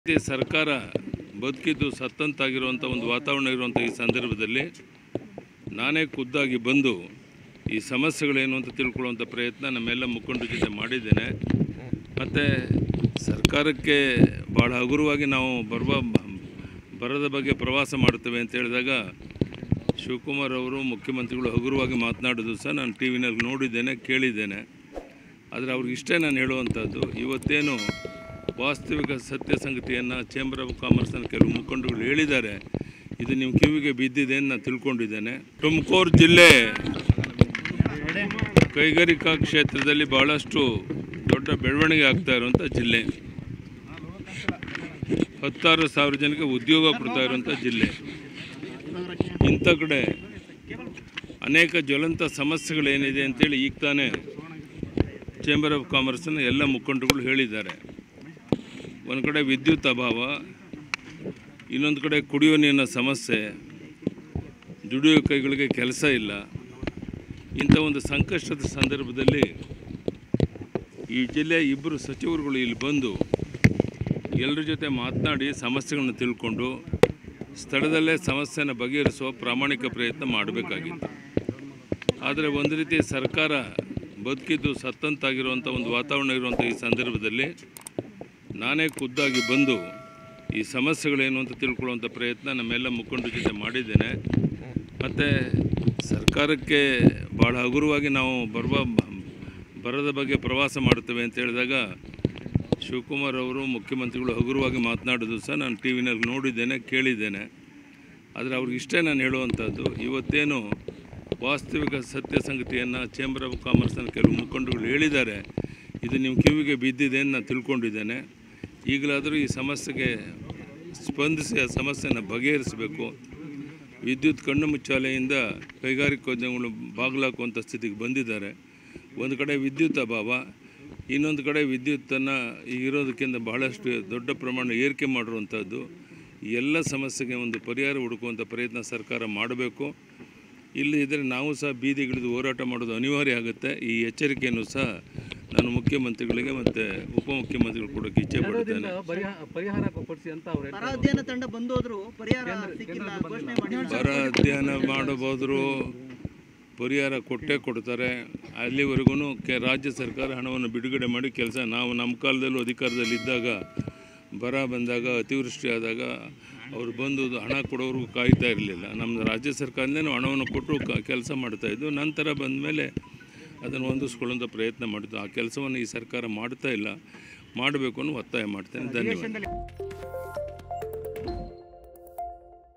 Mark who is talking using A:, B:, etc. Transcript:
A: ಈ ಸರ್ಕಾರ ಬದುಕಿದ್ದು ಸತ್ತಂತಾಗಿರುವಂಥ ಒಂದು ವಾತಾವರಣ ಇರುವಂಥ ಈ ಸಂದರ್ಭದಲ್ಲಿ ನಾನೇ ಖುದ್ದಾಗಿ ಬಂದು ಈ ಸಮಸ್ಯೆಗಳೇನು ಅಂತ ತಿಳ್ಕೊಳ್ಳುವಂಥ ಪ್ರಯತ್ನ ನಮ್ಮೆಲ್ಲ ಮುಖಂಡರ ಜೊತೆ ಮಾಡಿದ್ದೇನೆ ಮತ್ತು ಸರ್ಕಾರಕ್ಕೆ ಭಾಳ ಹಗುರವಾಗಿ ನಾವು ಬರುವ ಬರದ ಬಗ್ಗೆ ಪ್ರವಾಸ ಮಾಡ್ತೇವೆ ಅಂತ ಹೇಳಿದಾಗ ಶಿವಕುಮಾರ್ ಅವರು ಮುಖ್ಯಮಂತ್ರಿಗಳು ಹಗುರವಾಗಿ ಮಾತನಾಡೋದು ಸಹ ನಾನು ಟಿ ವಿನಲ್ಲಿ ನೋಡಿದ್ದೇನೆ ಕೇಳಿದ್ದೇನೆ ಆದರೆ ಅವ್ರಿಗೆ ಇಷ್ಟೇ ನಾನು ಹೇಳುವಂಥದ್ದು ಇವತ್ತೇನು ವಾಸ್ತವಿಕ ಸತ್ಯ ಸಂಗತಿಯನ್ನು ಚೇಂಬರ್ ಆಫ್ ಕಾಮರ್ಸ್ನ ಕೆಲವು ಮುಖಂಡರುಗಳು ಹೇಳಿದ್ದಾರೆ ಇದು ನಿಮ್ಮ ಕಿವಿಗೆ ಬಿದ್ದಿದೆ ಅಂತ ನಾನು ತಿಳ್ಕೊಂಡಿದ್ದೇನೆ ತುಮಕೂರು ಜಿಲ್ಲೆ ಕೈಗಾರಿಕಾ ಕ್ಷೇತ್ರದಲ್ಲಿ ಭಾಳಷ್ಟು ದೊಡ್ಡ ಬೆಳವಣಿಗೆ ಆಗ್ತಾ ಇರುವಂಥ ಜಿಲ್ಲೆ ಹತ್ತಾರು ಸಾವಿರ ಜನಕ್ಕೆ ಉದ್ಯೋಗ ಕೊಡ್ತಾ ಇರುವಂಥ ಜಿಲ್ಲೆ ಇಂಥ ಕಡೆ ಅನೇಕ ಜ್ವಲಂತ ಸಮಸ್ಯೆಗಳೇನಿದೆ ಅಂತೇಳಿ ಈಗ ತಾನೇ ಚೇಂಬರ್ ಆಫ್ ಕಾಮರ್ಸ್ನ ಎಲ್ಲ ಮುಖಂಡರುಗಳು ಹೇಳಿದ್ದಾರೆ ಒಂದು ಕಡೆ ವಿದ್ಯುತ್ ಅಭಾವ ಇನ್ನೊಂದು ಕಡೆ ಕುಡಿಯುವ ನೀರಿನ ಸಮಸ್ಯೆ ದುಡಿಯುವ ಕೈಗಳಿಗೆ ಕೆಲಸ ಇಲ್ಲ ಇಂಥ ಒಂದು ಸಂಕಷ್ಟದ ಸಂದರ್ಭದಲ್ಲಿ ಈ ಜಿಲ್ಲೆಯ ಇಬ್ಬರು ಸಚಿವರುಗಳು ಇಲ್ಲಿ ಬಂದು ಎಲ್ಲರ ಜೊತೆ ಮಾತನಾಡಿ ಸಮಸ್ಯೆಗಳನ್ನು ತಿಳ್ಕೊಂಡು ಸ್ಥಳದಲ್ಲೇ ಸಮಸ್ಯೆನ ಬಗೆಹರಿಸುವ ಪ್ರಾಮಾಣಿಕ ಪ್ರಯತ್ನ ಮಾಡಬೇಕಾಗಿತ್ತು ಆದರೆ ಒಂದು ರೀತಿ ಸರ್ಕಾರ ಬದುಕಿದ್ದು ಸತ್ತಂತಾಗಿರುವಂಥ ಒಂದು ವಾತಾವರಣ ಇರುವಂಥ ಈ ಸಂದರ್ಭದಲ್ಲಿ ನಾನೇ ಖುದ್ದಾಗಿ ಬಂದು ಈ ಸಮಸ್ಯೆಗಳೇನು ಅಂತ ತಿಳ್ಕೊಳ್ಳುವಂಥ ಪ್ರಯತ್ನ ನಮ್ಮೆಲ್ಲ ಮುಖಂಡರ ಜೊತೆ ಮಾಡಿದ್ದೇನೆ ಮತ್ತು ಸರ್ಕಾರಕ್ಕೆ ಭಾಳ ಹಗುರವಾಗಿ ನಾವು ಬರುವ ಬರದ ಬಗ್ಗೆ ಪ್ರವಾಸ ಮಾಡ್ತೇವೆ ಅಂತ ಹೇಳಿದಾಗ ಶಿವಕುಮಾರ್ ಅವರು ಮುಖ್ಯಮಂತ್ರಿಗಳು ಹಗುರವಾಗಿ ಮಾತನಾಡೋದು ಸಹ ನಾನು ಟಿ ವಿನಲ್ಲಿ ನೋಡಿದ್ದೇನೆ ಕೇಳಿದ್ದೇನೆ ಆದರೆ ಅವ್ರಿಗೆ ಇಷ್ಟೇ ನಾನು ಹೇಳುವಂಥದ್ದು ಇವತ್ತೇನು ವಾಸ್ತವಿಕ ಸತ್ಯ ಸಂಗತಿಯನ್ನು ಚೇಂಬರ್ ಆಫ್ ಕಾಮರ್ಸ್ನ ಕೆಲವು ಮುಖಂಡರುಗಳು ಹೇಳಿದ್ದಾರೆ ಇದು ನಿಮ್ಮ ಕಿವಿಗೆ ಬಿದ್ದಿದೆ ಅಂತ ನಾನು ತಿಳ್ಕೊಂಡಿದ್ದೇನೆ ಈಗಲಾದರೂ ಈ ಸಮಸ್ಯೆಗೆ ಸ್ಪಂದಿಸಿ ಆ ಸಮಸ್ಯೆನ ಬಗೆಹರಿಸಬೇಕು ವಿದ್ಯುತ್ ಕಣ್ಣು ಮುಚ್ಚಾಲೆಯಿಂದ ಕೈಗಾರಿಕೋದ್ಯಮಗಳು ಬಾಗಿಲಾಕುವಂಥ ಸ್ಥಿತಿಗೆ ಬಂದಿದ್ದಾರೆ ಒಂದು ಕಡೆ ವಿದ್ಯುತ್ ಅಭಾವ ಇನ್ನೊಂದು ಕಡೆ ವಿದ್ಯುತ್ತನ್ನು ಇರೋದಕ್ಕಿಂತ ಬಹಳಷ್ಟು ದೊಡ್ಡ ಪ್ರಮಾಣ ಏರಿಕೆ ಮಾಡಿರುವಂಥದ್ದು ಈ ಎಲ್ಲ ಸಮಸ್ಯೆಗೆ ಒಂದು ಪರಿಹಾರ ಹುಡುಕುವಂಥ ಪ್ರಯತ್ನ ಸರ್ಕಾರ ಮಾಡಬೇಕು ಇಲ್ಲಿ ಇದ್ದರೆ ನಾವು ಸಹ ಬೀದಿಗಿಳಿದು ಹೋರಾಟ ಮಾಡೋದು ಅನಿವಾರ್ಯ ಆಗುತ್ತೆ ಈ ಎಚ್ಚರಿಕೆಯನ್ನು ಸಹ ನಾನು ಮುಖ್ಯಮಂತ್ರಿಗಳಿಗೆ ಮತ್ತು ಉಪಮುಖ್ಯಮಂತ್ರಿಗಳು ಕೊಡೋಕ್ಕೆ ಇಚ್ಛೆ ಪಡ್ತೇನೆ
B: ಪರಿಹಾರ ಪರಿಹಾರ ಕೊಡಿಸಿ ಅಂತ ಅವ್ರು
C: ಬರ ಅಧ್ಯಯನ ತಂಡ ಬಂದೋದ್ರು ಪರಿಹಾರ ಸಿಕ್ಕಿಲ್ಲ ಘೋಷಣೆ ಮಾಡಿಲ್ಲ
A: ಬರ ಅಧ್ಯಯನ ಮಾಡಬೋದ್ರು ಪರಿಹಾರ ಕೊಟ್ಟೇ ಕೊಡ್ತಾರೆ ಅಲ್ಲಿವರೆಗೂ ಕೆ ರಾಜ್ಯ ಸರ್ಕಾರ ಹಣವನ್ನು ಬಿಡುಗಡೆ ಮಾಡಿ ಕೆಲಸ ನಾವು ನಮ್ಮ ಕಾಲದಲ್ಲೂ ಅಧಿಕಾರದಲ್ಲಿದ್ದಾಗ ಬರ ಬಂದಾಗ ಅತಿವೃಷ್ಟಿ ಆದಾಗ ಅವರು ಬಂದು ಹಣ ಕೊಡೋರ್ಗೂ ಕಾಯ್ತಾ ಇರಲಿಲ್ಲ ನಮ್ಮ ರಾಜ್ಯ ಸರ್ಕಾರದಿಂದ ನಾವು ಹಣವನ್ನು ಕೊಟ್ಟು ಕ ಕೆಲಸ ಮಾಡ್ತಾಯಿದ್ದು ನಂತರ ಬಂದ ಮೇಲೆ ಅದನ್ನು ಹೊಂದಿಸ್ಕೊಳ್ಳೋಂಥ ಪ್ರಯತ್ನ ಮಾಡಿದ್ದು ಆ ಕೆಲಸವನ್ನು ಈ ಸರ್ಕಾರ ಮಾಡ್ತಾ ಇಲ್ಲ ಮಾಡಬೇಕು ಅನ್ನೋ ಒತ್ತಾಯ ಮಾಡ್ತೇನೆ ಧನ್ಯವಾದ